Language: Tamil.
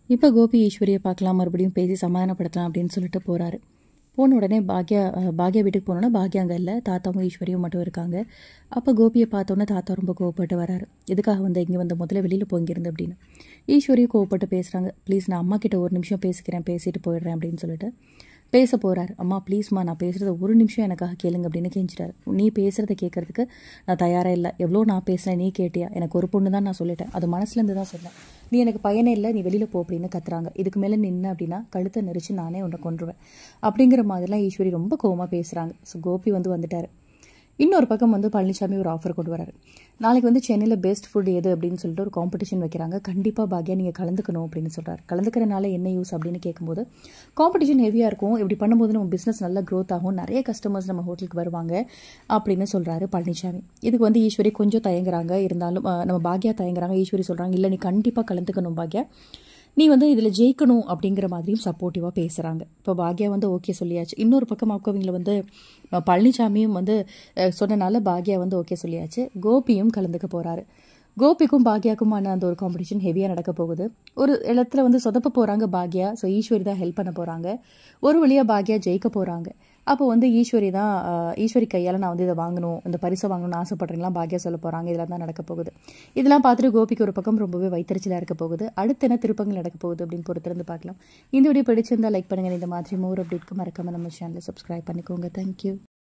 இப்போ கோபி ஈஸ்வரியை பார்க்கலாம் மறுபடியும் பேசி சமாதானப்படுத்தலாம் அப்படின்னு சொல்லிட்டு போகிறாரு போன உடனே பாக்யா அஹ், பாக்யா வீட்டுக்கு போனோன்னா பாக்யா அங்கே இல்லை தாத்தாவும் ஈஸ்வரியும் மட்டும் இருக்காங்க அப்போ கோபியை பார்த்தோன்னே தாத்தா ரொம்ப கோவப்பட்டு வராரு எதுக்காக வந்து இங்கே வந்து முதல்ல வெளியில் போங்கிருந்து அப்படின்னு ஈஸ்வரியும் கோவப்பட்டு பேசுகிறாங்க ப்ளீஸ் நான் அம்மா கிட்ட ஒரு நிமிஷம் பேசிக்கிறேன் பேசிட்டு போயிடுறேன் அப்படின்னு சொல்லிட்டு பேச போகிறார் அம்மா ப்ளீஸ்மா நான் பேசுகிறத ஒரு நிமிஷம் எனக்காக கேளுங்க அப்படின்னு கெஞ்சிட்டாரு நீ பேசுகிறத கேட்கறதுக்கு நான் தயாராக இல்லை எவ்வளோ நான் பேசினேன் நீ கேட்டியா எனக்கு ஒரு பொண்ணு தான் நான் சொல்லிட்டேன் அது மனசுலேருந்து தான் சொன்னேன் நீ எனக்கு பையனே இல்லை நீ வெளியில் போ அப்படின்னு கத்துறாங்க இதுக்கு மேலே நின்று அப்படின்னா கழுத்தை நெரிச்சு நானே உன்னை கொன்றுவேன் அப்படிங்கிற மாதிரிலாம் ஈஸ்வரி ரொம்ப கோவமாக பேசுகிறாங்க ஸோ கோபி வந்து வந்துட்டார் இன்னொரு பக்கம் வந்து பழனிசாமி ஒரு ஆஃபர் கொண்டு வராரு நாளைக்கு வந்து சென்னையில் பெஸ்ட் ஃபுட் எது அப்படின்னு சொல்லிட்டு ஒரு காம்படிஷன் வைக்கிறாங்க கண்டிப்பாக பாக்யா நீங்கள் கலந்துக்கணும் அப்படின்னு சொல்கிறார் கலந்துக்கிறனால என்ன யூஸ் அப்படின்னு கேட்கும்போது காம்படிஷன் ஹெவியாக இருக்கும் இப்படி பண்ணும்போது நம்ம பிஸ்னஸ் நல்லா க்ரோத் ஆகும் நிறைய கஸ்டமர்ஸ் நம்ம ஹோட்டலுக்கு வருவாங்க அப்படின்னு சொல்கிறாரு பழனிசாமி இதுக்கு வந்து ஈஸ்வரி கொஞ்சம் தயங்குறாங்க இருந்தாலும் அஹ், நம்ம பாக்யா தயங்குறாங்க ஈஸ்வரி சொல்கிறாங்க இல்லை நீ கண்டிப்பாக கலந்துக்கணும் பாக்யா நீ வந்து இதில் ஜெயிக்கணும் அப்படிங்கிற மாதிரியும் சப்போர்ட்டிவாக பேசுகிறாங்க இப்போ பாக்யா வந்து ஓகே சொல்லியாச்சு இன்னொரு பக்கம் அவங்கள வந்து அஹ், பழனிசாமியும் வந்து அஹ், சொன்னனால பாக்யா வந்து ஓகே சொல்லியாச்சு கோபியும் கலந்துக்க போகிறாரு கோபிக்கும் பாக்யாக்குமான அந்த ஒரு காம்படிஷன் ஹெவியாக நடக்க போகுது ஒரு இடத்துல வந்து சொதப்ப போகிறாங்க பாக்யா ஸோ ஈஸ்வரி தான் ஹெல்ப் பண்ண போகிறாங்க ஒரு வழியாக பாக்யா ஜெயிக்க போகிறாங்க அப்போ வந்து ஈஸ்வரி தான் ஆஹ், ஈஸ்வரி கையால் நான் வந்து இதை வாங்கணும் இந்த பரிசை வாங்கணும்னு ஆசைப்படுறீங்களா பாக்யா சொல்ல போகிறாங்க இதெல்லாம் தான் நடக்க போகுது இதெல்லாம் பார்த்துட்டு கோபிக்கு ஒரு பக்கம் ரொம்பவே வைத்தறிச்சலாக இருக்க போகுது அடுத்து என்ன திருப்பங்கள் நடக்க போகுது அப்படின்னு பொறுத்திருந்து பார்க்கலாம் இந்த வீடியோ பிடிச்சிருந்தா லைக் பண்ணுங்கள் இந்த மாதிரி மோர் அப்டேட்க்கு மறக்காம நம்ம சேனலை சப்ஸ்கிரைப் பண்ணிக்கோங்க தேங்க்யூ